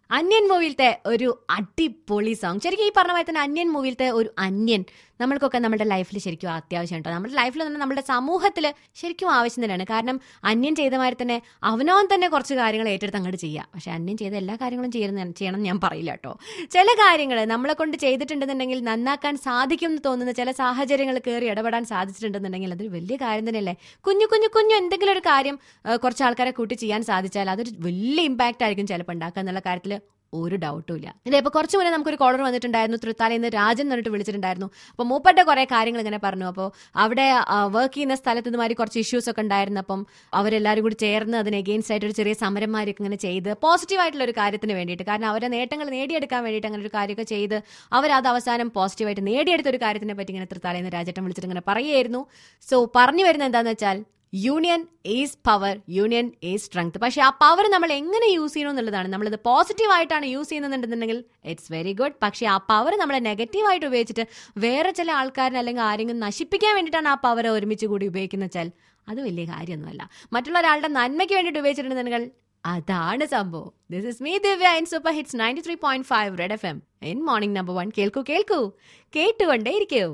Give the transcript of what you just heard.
അന്യൻ മൂവിയിലത്തെ ഒരു അടിപൊളി സോങ് ശരിക്കും ഈ പറഞ്ഞ പോലെ തന്നെ അന്യൻ മൂവിയിലത്തെ ഒരു അന്യൻ നമ്മൾക്കൊക്കെ നമ്മുടെ ലൈഫിൽ ശരിക്കും അത്യാവശ്യം കേട്ടോ നമ്മുടെ ലൈഫിൽ തന്നെ നമ്മുടെ സമൂഹത്തിൽ ശരിക്കും ആവശ്യം തന്നെയാണ് കാരണം അന്യൻ ചെയ്ത മാതിരി തന്നെ അവനവൻ തന്നെ കുറച്ച് കാര്യങ്ങൾ ഏറ്റെടുത്ത് അങ്ങോട്ട് ചെയ്യുക പക്ഷെ അന്യൻ ചെയ്ത എല്ലാ കാര്യങ്ങളും ചെയ്യുന്ന ചെയ്യണം എന്ന് ഞാൻ പറയില്ല കേട്ടോ ചില കാര്യങ്ങൾ നമ്മളെ കൊണ്ട് ചെയ്തിട്ടുണ്ടെന്നുണ്ടെങ്കിൽ നന്നാക്കാൻ സാധിക്കും എന്ന് തോന്നുന്ന ചില സാഹചര്യങ്ങൾ കയറി ഇടപെടാൻ സാധിച്ചിട്ടുണ്ടെന്നുണ്ടെങ്കിൽ അതൊരു വലിയ കാര്യം തന്നെയല്ലേ കുഞ്ഞു കുഞ്ഞു കുഞ്ഞു എന്തെങ്കിലും ഒരു കാര്യം ആ, കുറച്ച് ആൾക്കാരെ കൂട്ടി ചെയ്യാൻ സാധിച്ചാൽ അതൊരു വലിയ ഇമ്പാക്റ്റ് ആയിരിക്കും ചിലപ്പോൾ ഉണ്ടാക്കുക എന്നുള്ള കാര്യത്തിൽ ഒരു ഡൗട്ടും ഇല്ല ഇല്ല ഇപ്പൊ കുറച്ച് മുന്നേ നമുക്കൊരു കോളർ വന്നിട്ടുണ്ടായിരുന്നു തൃത്താലയിൽ നിന്ന് രാജൻ എന്ന് പറഞ്ഞിട്ട് വിളിച്ചിട്ടുണ്ടായിരുന്നു അപ്പോൾ മൂപ്പരുടെ കുറെ കാര്യങ്ങൾ ഇങ്ങനെ പറഞ്ഞു അപ്പോൾ അവിടെ വർക്ക് ചെയ്യുന്ന സ്ഥലത്ത് ഇതുമാതിരി കുറച്ച് ഇഷ്യൂസ് ഒക്കെ ഉണ്ടായിരുന്നു അപ്പം അവരെല്ലാവരും കൂടി ചേർന്ന് അതിന് എഗെയിൻസ്റ്റ് ആയിട്ട് ഒരു ചെറിയ സമരന്മാരൊക്കെ ഇങ്ങനെ ചെയ്ത് പോസിറ്റീവ് ആയിട്ടുള്ള ഒരു കാര്യത്തിന് വേണ്ടിയിട്ട് കാരണം അവരെ നേട്ടങ്ങൾ നേടിയെടുക്കാൻ വേണ്ടിയിട്ട് അങ്ങനെ ഒരു കാര്യമൊക്കെ ചെയ്ത് അവരത് അവസാനം പോസിറ്റീവായിട്ട് നേടിയെടുത്ത ഒരു കാര്യത്തിനെ പറ്റി ഇങ്ങനെ തൃത്താലയിൽ നിന്ന് രാജേട്ടൻ വിളിച്ചിട്ട് ഇങ്ങനെ പറയുമായിരുന്നു സോ പറഞ്ഞു വരുന്നത് എന്താണെന്ന് വെച്ചാൽ union is power union is strength പക്ഷെ ആ പവർ നമ്മൾ എങ്ങനെ യൂസ് ചെയ്യണം എന്നുള്ളതാണ് നമ്മളിത് പോസിറ്റീവ് ആയിട്ടാണ് യൂസ് ചെയ്യുന്നുണ്ടെന്നുണ്ടെങ്കിൽ ഇറ്റ്സ് വെരി ഗുഡ് പക്ഷേ ആ പവർ നമ്മൾ നെഗറ്റീവായിട്ട് ഉപയോഗിച്ചിട്ട് വേറെ ചില ആൾക്കാരിനെ അല്ലെങ്കിൽ ആരെങ്കിലും നശിപ്പിക്കാൻ വേണ്ടിയിട്ടാണ് ആ പവർ ഒരുമിച്ച് കൂടി ഉപയോഗിക്കുന്ന വെച്ചാൽ അത് വലിയ കാര്യമൊന്നുമല്ല മറ്റുള്ള ഒരാളുടെ നന്മയ്ക്ക് വേണ്ടിയിട്ട് ഉപയോഗിച്ചിട്ടുണ്ടെന്നുണ്ടെങ്കിൽ അതാണ് സംഭവം this is me Divya in super hits ninety three point five red F M in morning number one കേൾക്കൂ കേൾക്കൂ കേട്ടുകൊണ്ടേ ഇരിക്കൂ